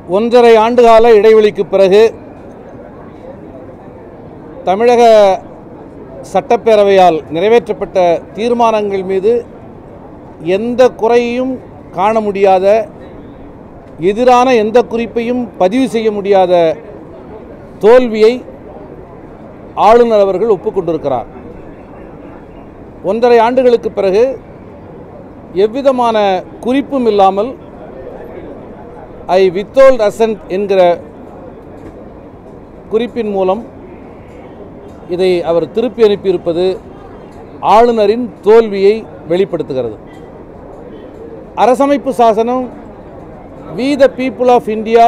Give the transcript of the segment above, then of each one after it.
ஒன்றரை ஆண்டுகால இடைவெளிக்கு பிறகு தமிழக சட்டப்பேரவையால் நிறைவேற்றப்பட்ட தீர்மானங்கள் மீது எந்த குறையையும் காண முடியாத எதிரான எந்த குறிப்பையும் பதிவு செய்ய முடியாத தோல்வியை ஆளுநர் அவர்கள் ஒப்புக்கொண்டிருக்கிறார் ஒன்றரை ஆண்டுகளுக்கு பிறகு எவ்விதமான குறிப்பும் இல்லாமல் ஐ வித்தோல்ட் அசன்ட் என்கிற குறிப்பின் மூலம் இதை அவர் திருப்பி அனுப்பியிருப்பது ஆளுநரின் தோல்வியை வெளிப்படுத்துகிறது அரசமைப்பு சாசனம் we the people of India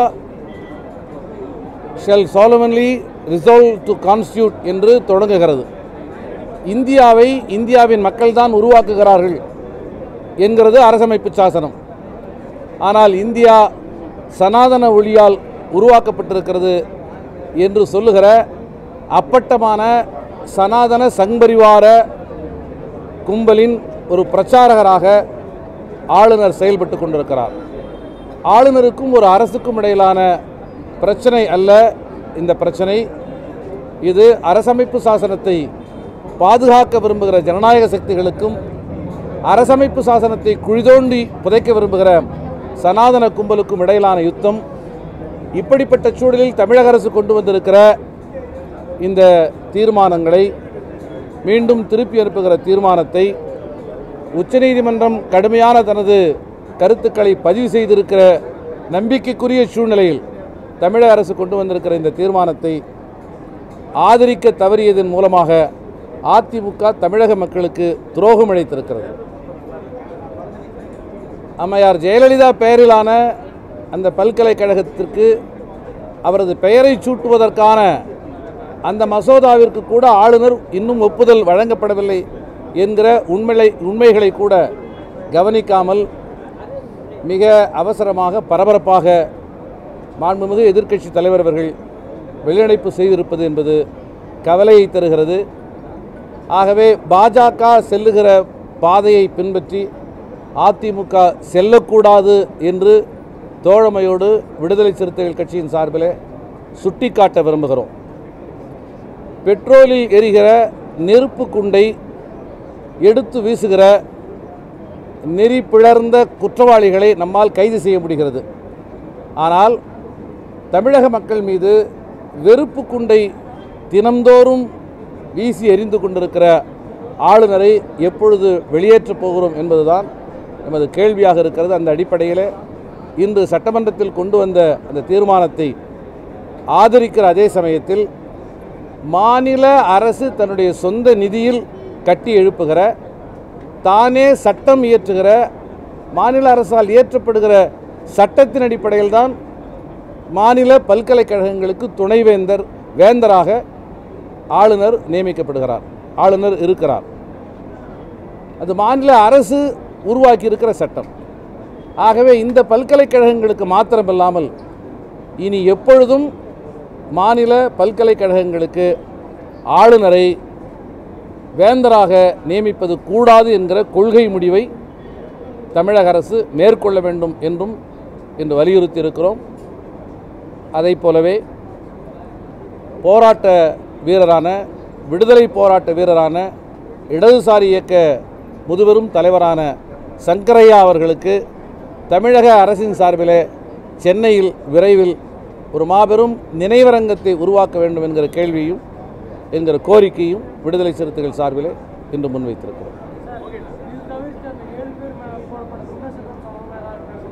shall solemnly resolve to constitute என்று தொடங்குகிறது இந்தியாவை இந்தியாவின் மக்கள்தான் உருவாக்குகிறார்கள் என்கிறது அரசமைப்பு சாசனம் ஆனால் இந்தியா சனாதன ஒளியால் உருவாக்கப்பட்டிருக்கிறது என்று சொல்லுகிற அப்பட்டமான சனாதன சங்பரிவார கும்பலின் ஒரு பிரச்சாரகராக ஆளுநர் செயல்பட்டு கொண்டிருக்கிறார் ஆளுநருக்கும் ஒரு அரசுக்கும் இடையிலான பிரச்சனை அல்ல இந்த பிரச்சனை இது அரசமைப்பு சாசனத்தை பாதுகாக்க விரும்புகிற ஜனநாயக சக்திகளுக்கும் அரசமைப்பு சாசனத்தை குழிதோண்டி புதைக்க விரும்புகிற சனாதன கும்பலுக்கும் இடையிலான யுத்தம் இப்படிப்பட்ட சூழலில் தமிழக அரசு கொண்டு வந்திருக்கிற இந்த தீர்மானங்களை மீண்டும் திருப்பி அனுப்புகிற தீர்மானத்தை உச்சநீதிமன்றம் கடுமையான தனது கருத்துக்களை பதிவு செய்திருக்கிற நம்பிக்கைக்குரிய சூழ்நிலையில் தமிழக அரசு கொண்டு வந்திருக்கிற இந்த தீர்மானத்தை ஆதரிக்க தவறியதன் மூலமாக அதிமுக தமிழக மக்களுக்கு துரோகம் இழைத்திருக்கிறது அம்மையார் ஜெயலலிதா பெயரிலான அந்த பல்கலைக்கழகத்திற்கு அவரது பெயரை சூட்டுவதற்கான அந்த மசோதாவிற்கு கூட ஆளுநர் இன்னும் ஒப்புதல் வழங்கப்படவில்லை என்கிற உண்மைகளை உண்மைகளை கூட கவனிக்காமல் மிக அவசரமாக பரபரப்பாக மாண்புமிகு எதிர்க்கட்சி தலைவர் அவர்கள் வெளிநடப்பு செய்திருப்பது என்பது கவலையை தருகிறது ஆகவே பாஜக செல்லுகிற பாதையை பின்பற்றி அதிமுக செல்லக்கூடாது என்று தோழமையோடு விடுதலை சிறுத்தைகள் கட்சியின் சார்பில் சுட்டிக்காட்ட விரும்புகிறோம் பெட்ரோலில் எரிகிற நெருப்பு குண்டை எடுத்து வீசுகிற நெறி பிளர்ந்த குற்றவாளிகளை நம்மால் கைது செய்ய முடிகிறது ஆனால் தமிழக மக்கள் மீது வெறுப்பு குண்டை தினந்தோறும் வீசி எறிந்து கொண்டிருக்கிற ஆளுநரை எப்பொழுது வெளியேற்றப் போகிறோம் என்பதுதான் நமது கேள்வியாக இருக்கிறது அந்த அடிப்படையில் இன்று சட்டமன்றத்தில் கொண்டு வந்த அந்த தீர்மானத்தை ஆதரிக்கிற அதே சமயத்தில் மாநில அரசு தன்னுடைய சொந்த நிதியில் கட்டி எழுப்புகிற தானே சட்டம் இயற்றுகிற மாநில அரசால் இயற்றப்படுகிற சட்டத்தின் அடிப்படையில் தான் மாநில பல்கலைக்கழகங்களுக்கு துணைவேந்தர் வேந்தராக ஆளுநர் நியமிக்கப்படுகிறார் ஆளுநர் இருக்கிறார் அது மாநில அரசு உருவாக்கி இருக்கிற சட்டம் ஆகவே இந்த பல்கலைக்கழகங்களுக்கு மாத்திரமில்லாமல் இனி எப்பொழுதும் மாநில பல்கலைக்கழகங்களுக்கு ஆளுநரை வேந்தராக நியமிப்பது கூடாது என்கிற கொள்கை முடிவை தமிழக அரசு மேற்கொள்ள வேண்டும் என்றும் இன்று வலியுறுத்தி இருக்கிறோம் அதைப் போலவே போராட்ட வீரரான விடுதலை போராட்ட வீரரான இடதுசாரி இயக்க முதுபெரும் தலைவரான சங்கரையா அவர்களுக்கு தமிழக அரசின் சார்பில் சென்னையில் விரைவில் ஒரு மாபெரும் நினைவரங்கத்தை உருவாக்க வேண்டும் என்கிற கேள்வியும் என்கிற கோரிக்கையும் விடுதலை சிறுத்தைகள் சார்பில் இன்று முன்வைத்திருக்கிறோம் இது தவிர்த்து அந்த ஏழு பேர் மேல போடப்பட்ட விமர்சனம் சம்பந்தமா ஏதாவது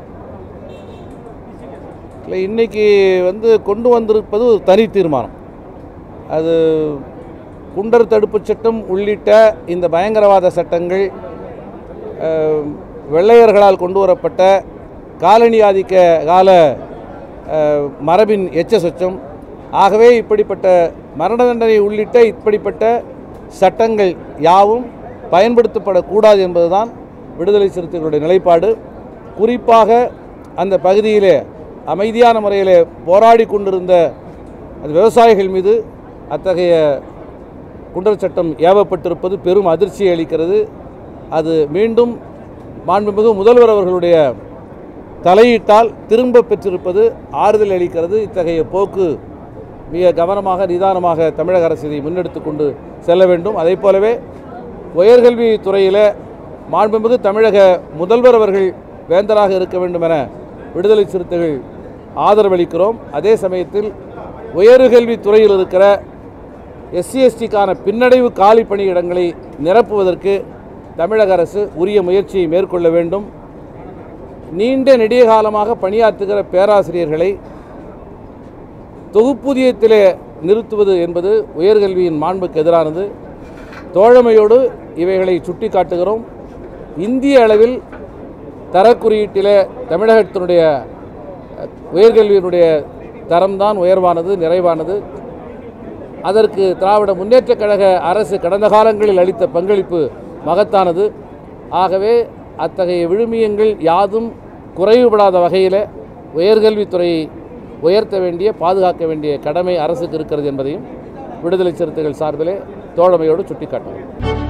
பேச இல்லை இன்னைக்கு வந்து கொண்டு வந்திருப்பது ஒரு தனி தீர்மானம் அது குண்டர் தடுப்புச் சட்டம் உள்ளிட்ட இந்த பயங்கரவாத சட்டங்கள் அஹ், வெள்ளையர்களால் கொண்டு வரப்பட்ட காலனி ஆதிக்க கால அஹ், மரபின் எச்ச சொச்சம் ஆகவே இப்படிப்பட்ட மரண தண்டனை உள்ளிட்ட இப்படிப்பட்ட சட்டங்கள் யாவும் பயன்படுத்தப்படக்கூடாது என்பதுதான் விடுதலை சிறுத்தைகளுடைய நிலைப்பாடு குறிப்பாக அந்த பகுதியிலே அமைதியான முறையில் போராடி கொண்டிருந்த அந்த விவசாயிகள் மீது அத்தகைய குண்டர் சட்டம் ஏவப்பட்டிருப்பது பெரும் அதிர்ச்சியை அளிக்கிறது அது மீண்டும் மாண்புமிகு முதல்வர் அவர்களுடைய தலையிட்டால் திரும்ப பெற்றிருப்பது ஆறுதல் அளிக்கிறது இத்தகைய போக்கு மிக கவனமாக நிதானமாக தமிழக அரசு இதை முன்னெடுத்து கொண்டு செல்ல வேண்டும் அதே போலவே உயர்கல்வி துறையில் மாண்புமிகு தமிழக முதல்வர் அவர்கள் வேந்தராக இருக்க வேண்டும் என விடுதலை சிறுத்தைகள் ஆதரவளிக்கிறோம் அதே சமயத்தில் உயர்கல்வி துறையில் இருக்கிற எஸ்சி எஸ்டிக்கான பின்னடைவு காலி பணியிடங்களை நிரப்புவதற்கு தமிழக அரசு உரிய முயற்சியை மேற்கொள்ள வேண்டும் நீண்ட நெடிய காலமாக பணியாற்றுகிற பேராசிரியர்களை தொகுப்பூதியத்திலே நிறுத்துவது என்பது உயர்கல்வியின் மாண்புக்கு எதிரானது தோழமையோடு இவைகளை சுட்டி காட்டுகிறோம் இந்திய அளவில் தரக்குறியீட்டிலே தமிழகத்தினுடைய அஹ், உயர்கல்வியினுடைய தரம்தான் உயர்வானது நிறைவானது அதற்கு திராவிட முன்னேற்றக் கழக அரசு கடந்த காலங்களில் அளித்த பங்களிப்பு மகத்தானது ஆகவே அத்தகைய விழுமியங்கள் யாதும் குறைவுபடாத வகையில் உயர்கல்வித்துறையை உயர்த்த வேண்டிய பாதுகாக்க வேண்டிய கடமை அரசுக்கு இருக்கிறது என்பதையும் விடுதலை சிறுத்தைகள் சார்பிலே தோழமையோடு சுட்டிக்காட்டுகிறோம்